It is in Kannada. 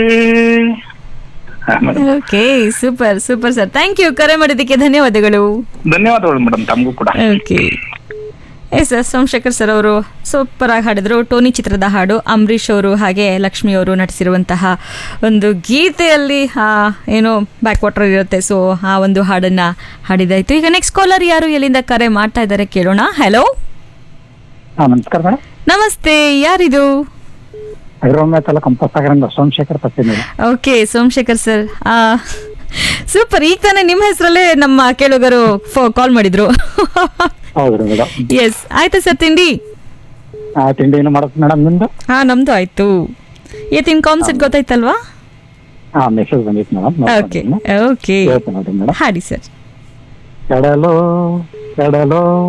ಹಾ, madam okay super super sir thank you ಕರೆ ಮಾಡಿದ್ದಕ್ಕೆ ಧನ್ಯವಾದಗಳು ಧನ್ಯವಾದಗಳು ಮೇಡಮ್ ತಮಗೂ ಕೂಡ okay yes yes Somashekhar sir ಅವರು ಸೂಪರ್ ಆಗಿ ಹಾಡಿದ್ರು ಟೋನಿ ಚಿತ್ರದ ಹಾಡು ಅಂಬರೀಷ್ ಅವರು ಹಾಗೆ ಲಕ್ಷ್ಮಿ ಅವರು ನಟಿಸಿರುವಂತಹ ಒಂದು ಗೀತೆಯಲ್ಲಿ ಆ, ಏನೋ ಬ್ಯಾಕ್ ವಾಟರ್ ಇರುತ್ತೆ ಸೊ ಆ ಒಂದು ಹಾಡನ್ನ ಹಾಡಿದಾಯ್ತು ಈಗ ನೆಕ್ಸ್ಟ್ ಕಾಲರ್ ಯಾರು ಎಲ್ಲಿಂದ ಕರೆ ಮಾಡ್ತಾ ಇದ್ದಾರೆ ಕೇಳೋಣ ಹಲೋ ಹಾ ನಮಸ್ಕಾರ ಮೇಡಮ್ ನಮಸ್ತೆ ಯಾರಿದು ಹೈದರಾಬಾದ್ ತಾಲೂಕು ಕಂಪಸಾಗರಿಂದ ಸೋಮಶೇಖರ್ ಬರ್ತೀನಿ ಓಕೆ ಸೋಮಶೇಖರ್ ಸರ್ ಸೂಪರ್ ಈಗ ತಾನೇ ನಿಮ್ಮ ಹೆಸರಲ್ಲೇ ನಮ್ಮ ಕೇಳುಗರು ಕಾಲ್ ಮಾಡಿದ್ರು ಹೌದ್ರಿ ಮೇಡಮ್ ಎಸ್ ಆಯ್ತಾ ಸರ್ ತಿಂಡಿ ಆ ತಿಂಡಿ ಏನು ಮಾಡತ್ ಮೇಡಮ್ ನಿಮ್ದು ಹಾ ನಮ್ದು ಆಯ್ತು ಇವತ್ತಿನ ಕಾನ್ಸೆಪ್ಟ್ ಗೊತ್ತಾಯ್ತಲ್ವಾ ಹಾ ಮೆಸೇಜ್ ಬಂದಿತ್ತು ಮೇಡಮ್ ಓಕೆ ಓಕೆ ಹೇಳ್ತೀನಿ ನೋಡ್ರಿ ಮೇಡಮ್ ಹಾಡಿ ಸರ್ ಕಡಲು ಕಡಲು